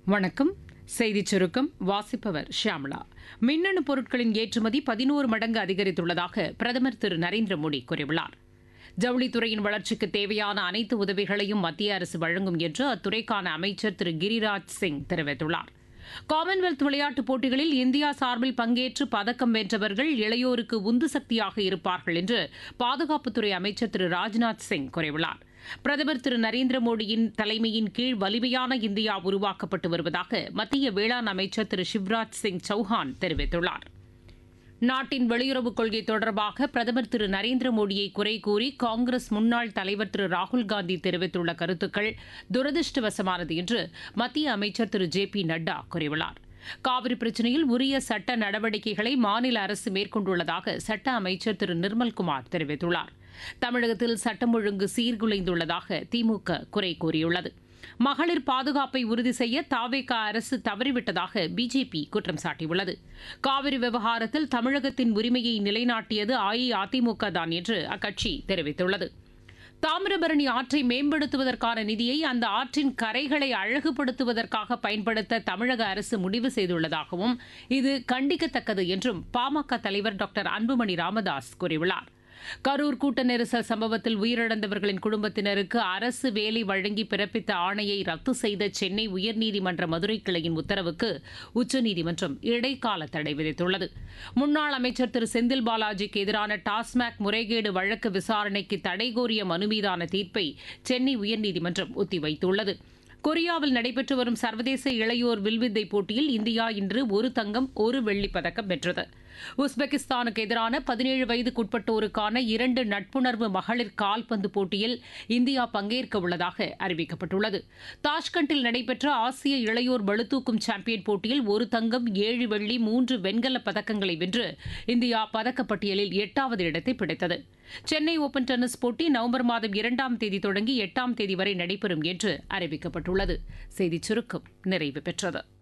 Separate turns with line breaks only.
வணக்கம் செய்திச் சுருக்கம் வாசிப்பவர் ஷியாமளா மின்னணு பொருட்களின் ஏற்றுமதி பதினோரு மடங்கு அதிகரித்துள்ளதாக பிரதமர் திரு நரேந்திர மோடி கூறியுள்ளார் ஜவுளித்துறையின் வளர்ச்சிக்கு தேவையான அனைத்து உதவிகளையும் மத்திய அரசு வழங்கும் என்று அத்துறைக்கான அமைச்சர் திரு கிரிராஜ் சிங் தெரிவித்துள்ளார் காமன்வெல்த் விளையாட்டுப் போட்டிகளில் இந்தியா சார்பில் பங்கேற்று பதக்கம் வென்றவர்கள் இளையோருக்கு உந்து சக்தியாக இருப்பார்கள் என்று பாதுகாப்புத்துறை அமைச்சர் திரு ராஜ்நாத் சிங் கூறியுள்ளார் பிரதமர் திரு நரேந்திர மோடியின் தலைமையின் கீழ் வலிமையான இந்தியா உருவாக்கப்பட்டு வருவதாக மத்திய வேளாண் அமைச்சர் திரு சிவராஜ் சிங் சௌஹான் தெரிவித்துள்ளார் நாட்டின் வெளியுறவுக் கொள்கை தொடர்பாக பிரதமர் திரு நரேந்திர மோடியை குறை கூறி காங்கிரஸ் முன்னாள் தலைவர் திரு ராகுல்காந்தி தெரிவித்துள்ள கருத்துக்கள் துரதிருஷ்டவசமானது என்று மத்திய அமைச்சர் திரு ஜே பி நட்டா கூறியுள்ளார் காவிரி பிரச்சினையில் உரிய சட்ட நடவடிக்கைகளை மாநில அரசு மேற்கொண்டுள்ளதாக சட்ட அமைச்சர் திரு நிர்மல்குமார் தெரிவித்துள்ளார் தமிழகத்தில் சட்டம் ஒழுங்கு சீர்குலைந்துள்ளதாக திமுக குறை கூறியுள்ளது மகளிர் பாதுகாப்பை உறுதி செய்ய தாவேகா அரசு தவறிவிட்டதாக பிஜேபி குற்றம் சாட்டியுள்ளது காவிரி விவகாரத்தில் தமிழகத்தின் உரிமையை நிலைநாட்டியது அஇஅதிமுக தான் என்று அக்கட்சி தெரிவித்துள்ளது தாமிரபரணி ஆற்றை மேம்படுத்துவதற்கான நிதியை அந்த ஆற்றின் கரைகளை அழகுபடுத்துவதற்காக பயன்படுத்த தமிழக அரசு முடிவு செய்துள்ளதாகவும் இது கண்டிக்கத்தக்கது என்றும் பாமக தலைவர் டாக்டர் அன்புமணி ராமதாஸ் கூறியுள்ளார் கரூர் கூட்ட நெரிசல் சம்பவத்தில் உயிரிழந்தவர்களின் குடும்பத்தினருக்கு அரசு வேலை வழங்கி பிறப்பித்த ஆணையை ரத்து செய்த சென்னை உயர்நீதிமன்ற மதுரை கிளையின் உத்தரவுக்கு உச்சநீதிமன்றம் இடைக்கால தடை விதித்துள்ளது முன்னாள் அமைச்சர் திரு செந்தில் பாலாஜிக்கு எதிரான டாஸ்மாக் முறைகேடு வழக்கு விசாரணைக்கு தடை கோரிய மனு மீதான தீர்ப்பை சென்னை உயர்நீதிமன்றம் ஒத்திவைத்துள்ளது கொரியாவில் நடைபெற்று வரும் சர்வதேச இளையோர் வில்வித்தை போட்டியில் இந்தியா இன்று ஒரு தங்கம் ஒரு வெள்ளிப் பதக்கம் வென்றது உஸ்பெகிஸ்தானுக்கு எதிரான பதினேழு வயதுக்குட்பட்டோருக்கான இரண்டு நட்புணர்வு மகளிர் கால்பந்து போட்டியில் இந்தியா பங்கேற்க உள்ளதாக அறிவிக்கப்பட்டுள்ளது தாஷ்கண்டில் நடைபெற்ற ஆசிய இளையோர் பளுதூக்கும் சாம்பியன் போட்டியில் ஒரு தங்கம் ஏழு வெள்ளி மூன்று வெண்கலப் பதக்கங்களை வென்று இந்தியா பதக்கப்பட்டியலில் எட்டாவது இடத்தை பிடித்தது சென்னை ஓபன் டென்னிஸ் போட்டி நவம்பர் மாதம் இரண்டாம் தேதி தொடங்கி எட்டாம் தேதி வரை நடைபெறும் என்று அறிவிக்கப்பட்டுள்ளது செய்திச் சுருக்கம் நிறைவு பெற்றது